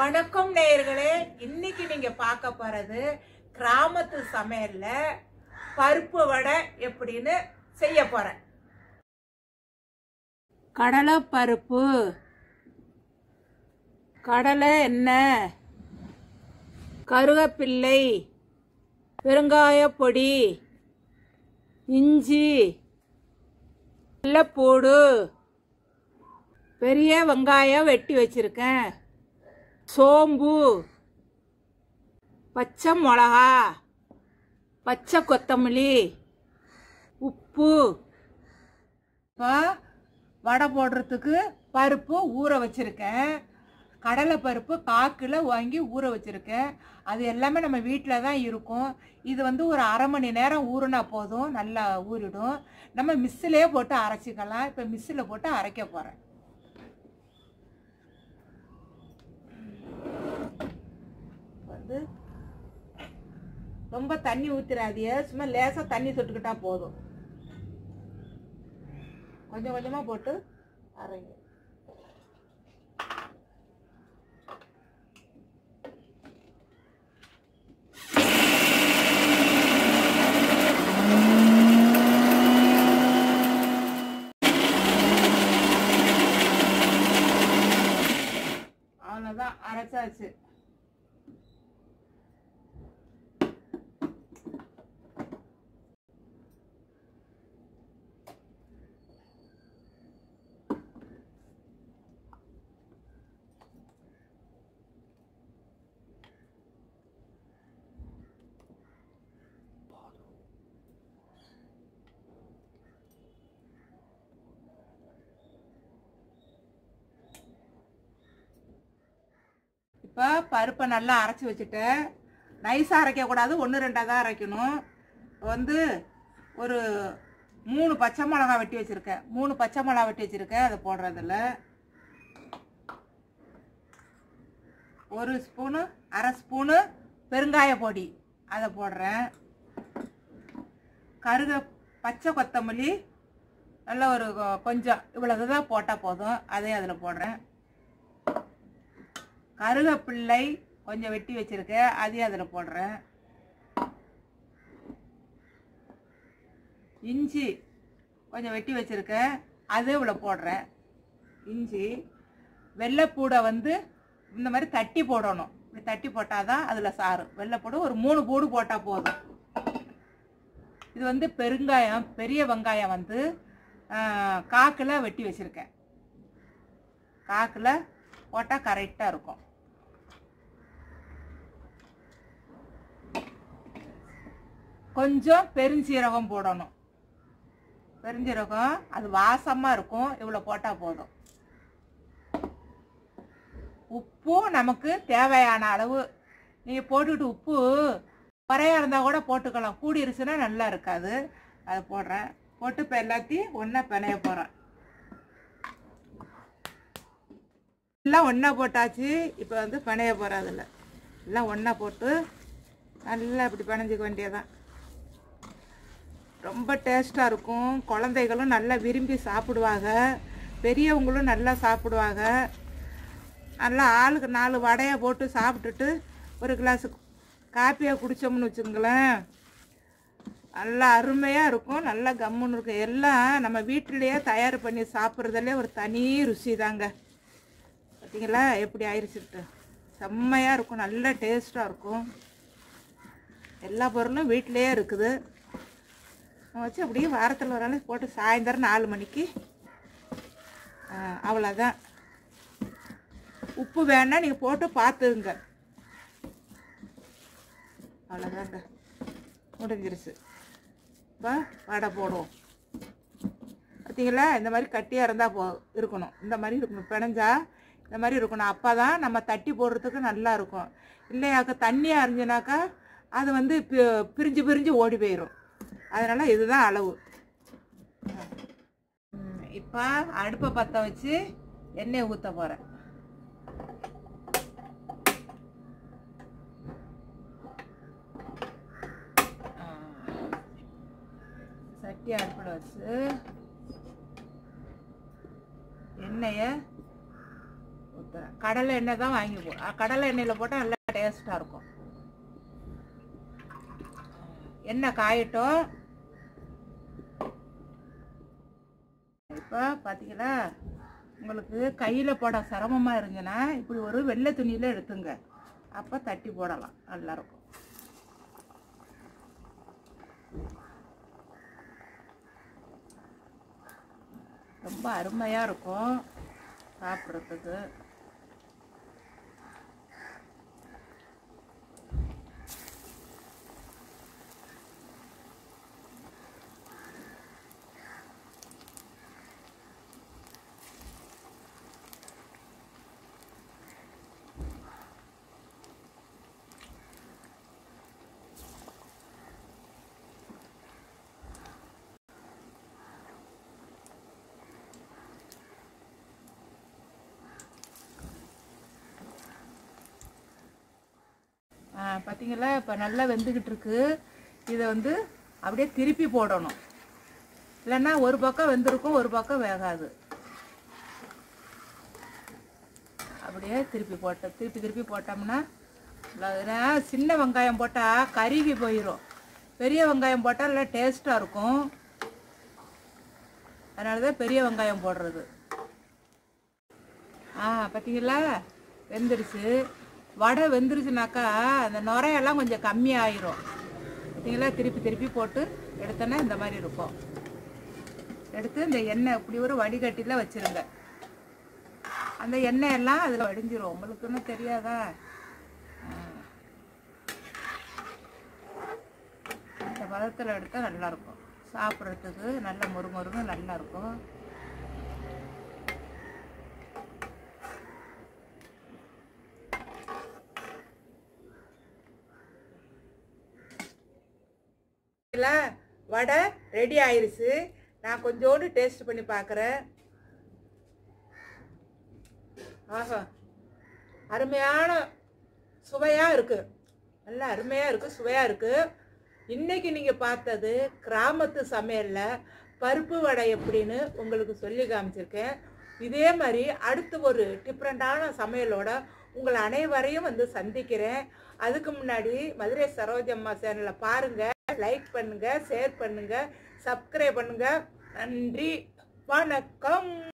வணக்கம் நேயர்களே இன்னைக்கு நீங்க பார்க்க போறது கிராமத்து சமையல்ல பருப்பு வடை எப்படின்னு செய்ய போறேன் கடலை பருப்பு கடலை எண்ணெய் கருவேப்பிள்ளை பெருங்காயப் பொடி இஞ்சி வெள்ளைப்பூடு பெரிய வெங்காயம் வெட்டி வச்சிருக்கேன் சோம்பு பச்சை மிளகா பச்சை கொத்தமல்லி உப்பு இப்போ வடை போடுறதுக்கு பருப்பு ஊற வச்சுருக்கேன் கடலை பருப்பு காக்கில் வாங்கி ஊற வச்சுருக்கேன் அது எல்லாமே நம்ம வீட்டில் தான் இருக்கும் இது வந்து ஒரு அரை மணி நேரம் ஊறினா போதும் நல்லா ஊறிடும் நம்ம மிஸ்ஸிலே போட்டு அரைச்சிக்கலாம் இப்போ மிஸ்ஸில் போட்டு அரைக்க போகிறேன் வந்து ரொம்ப தண்ணி ஊற்றிடாதீங்க சும்மா லேசாக தண்ணி தொட்டுக்கிட்டா போதும் கொஞ்சம் கொஞ்சமாக போட்டு அரைங்க அவ்வளோதான் அரைச்சாச்சு இப்போ பருப்பை நல்லா அரைச்சி வச்சுட்டேன் நைஸாக அரைக்கக்கூடாது ஒன்று ரெண்டாக தான் அரைக்கணும் வந்து ஒரு மூணு பச்சை மிளகா வெட்டி வச்சுருக்கேன் மூணு பச்சை மிளகா வெட்டி வச்சுருக்கேன் அதை போடுறதில்ல ஒரு ஸ்பூனு அரை ஸ்பூனு பெருங்காய பொடி அதை போடுறேன் கருக பச்சை கொத்தமல்லி நல்ல ஒரு கொ- கொஞ்சம் இவ்வளவு தான் போட்டால் போதும் அதையும் அதில் போடுறேன் கருவேப்பிள்ளை கொஞ்சம் வெட்டி வச்சிருக்கேன் அதையும் அதில் போடுறேன் இஞ்சி கொஞ்சம் வெட்டி வச்சிருக்கேன் அது இவ்வளோ போடுறேன் இஞ்சி வெள்ளைப்பூடை வந்து இந்த மாதிரி தட்டி போடணும் இப்படி தட்டி போட்டால் தான் அதில் சாறு வெள்ளைப்பூடு ஒரு மூணு பூடு போட்டால் போதும் இது வந்து பெருங்காயம் பெரிய வெங்காயம் வந்து காக்கில் வெட்டி வச்சுருக்கேன் காக்கில் போட்டால் கரெக்டாக இருக்கும் கொஞ்சம் பெருஞ்சீரகம் போடணும் பெருஞ்சீரகம் அது வாசமாக இருக்கும் இவ்வளோ போட்டால் போதும் உப்பும் நமக்கு தேவையான அளவு நீங்கள் போட்டுக்கிட்டு உப்பு குறையா இருந்தால் கூட போட்டுக்கலாம் கூடிருச்சுன்னா நல்லா இருக்காது அதை போடுறேன் போட்டு இப்போ எல்லாத்தையும் ஒன்றா பிணைய போகிறேன் எல்லாம் ஒன்றா போட்டாச்சு இப்போ வந்து பிணைய போகிறேன் அதில் எல்லாம் ஒன்றா போட்டு நல்லா இப்படி பிணைஞ்சிக்க வேண்டியதான் ரொம்ப டேஸ்ட்டாக இருக்கும் குழந்தைகளும் நல்லா விரும்பி சாப்பிடுவாங்க பெரியவங்களும் நல்லா சாப்பிடுவாங்க நல்லா ஆளுக்கு நாலு வடையை போட்டு சாப்பிட்டுட்டு ஒரு கிளாஸ் காப்பியை குடித்தோம்னு வச்சுங்களேன் நல்லா அருமையாக இருக்கும் நல்லா கம்முன்னு இருக்கும் எல்லாம் நம்ம வீட்டிலேயே தயார் பண்ணி சாப்பிட்றதுலே ஒரு தனி ருசி தாங்க பார்த்தீங்களா எப்படி ஆயிடுச்சுட்டு செம்மையாக இருக்கும் நல்ல டேஸ்ட்டாக இருக்கும் எல்லா பொருளும் வீட்டிலேயே இருக்குது நம்ம வச்சு அப்படியே வாரத்தில் ஒரு நாள் போட்டு சாயந்தரம் நாலு மணிக்கு ஆ, அவ்வளோதான் உப்பு வேணா நீங்கள் போட்டு பார்த்துங்க அவ்வளோதாங்க முடிஞ்சிருச்சு இப்போ வடை போடுவோம் பார்த்தீங்களா இந்த மாதிரி கட்டியாக இருந்தால் போ இருக்கணும் இந்த மாதிரி இருக்கணும் பிணைஞ்சா இந்த மாதிரி இருக்கணும் அப்போ தான் நம்ம தட்டி போடுறதுக்கு நல்லா இருக்கும் இல்லையாக்க தண்ணியாக இருந்துச்சுனாக்கா அது வந்து பி- பிரிஞ்சு பிரிஞ்சு ஓடி போயிடும் அதனால் இதுதான் அளவு இப்போ அடுப்பை பற்ற வச்சு எண்ணெயை ஊற்ற போகிறேன் சட்டி அடுப்பில் வச்சு எண்ணெயை ஊற்றுறேன் கடலை எண்ணெய் தான் வாங்கி போ அஹ் கடலை எண்ணெயில் போட்டால் நல்லா டேஸ்ட்டாக இருக்கும் எண்ணெய் காயட்டும் இப்போ பார்த்தீங்களா உங்களுக்கு கையில் போட சிரமமாக இருந்துச்சுன்னா இப்படி ஒரு வெள்ளை துணியில் எடுத்துங்க அப்போ தட்டி போடலாம் நல்லாயிருக்கும் ரொம்ப அருமையாக இருக்கும் சாப்பிட்றதுக்கு ஆ, பார்த்தீங்களா இப்போ நல்லா வெந்துக்கிட்டு இருக்கு இதை வந்து அப்படியே திருப்பி போடணும் இல்லைன்னா ஒரு பக்கம் வெந்திருக்கும் ஒரு பக்கம் வேகாது அப்படியே திருப்பி போட்ட திருப்பி திருப்பி போட்டோம்னா நல்லா- ஏன்னா சின்ன வெங்காயம் போட்டால் கருகி போயிடும் பெரிய வெங்காயம் போட்டால் நல்லா டேஸ்ட்டாக இருக்கும் அதனால தான் பெரிய வெங்காயம் போடுறது ஆ பார்த்தீங்களா வெந்துருச்சு வடை வெந்துருச்சுனாக்கா அந்த நுரையெல்லாம் கொஞ்சம் கம்மியாயிரும் பார்த்தீங்களா திருப்பி திருப்பி போட்டு எடுத்தோன்னா இந்த மாதிரி இருக்கும் எடுத்து இந்த எண்ணெய் இப்படி ஒரு வடிகட்டியில் வச்சிருங்க அந்த எண்ணெய் எல்லாம் அதில் வடிஞ்சிரும் உங்களுக்கு ஒன்றும் தெரியாதா ஆ. இந்த பதத்தில் எடுத்தால் நல்லாயிருக்கும் சாப்பிட்றதுக்கு நல்ல மொறுமொறுன்னு நல்லா இருக்கும் இல்ல வடை ரெடி ஆயிருச்சு நான் கொஞ்சோண்டு டேஸ்ட் பண்ணி பார்க்குறேன் ஆஹா அருமையான சுவையாக இருக்கு நல்லா அருமையாக இருக்கு சுவையாக இருக்கு இன்னைக்கு நீங்கள் பார்த்தது கிராமத்து சமையலில் பருப்பு வடை எப்படின்னு உங்களுக்கு சொல்லி காமிச்சிருக்கேன் இதே மாதிரி அடுத்து ஒரு டிஃப்ரெண்ட்டான சமையலோட உங்களை அனைவரையும் வந்து சந்திக்கிறேன் அதுக்கு முன்னாடி மதுரை சரோஜம்மா சேனலை பாருங்கள் லைக் பண்ணுங்கள் ஷேர் பண்ணுங்கள் சப்ஸ்கிரைப் பண்ணுங்கள் நன்றி வணக்கம்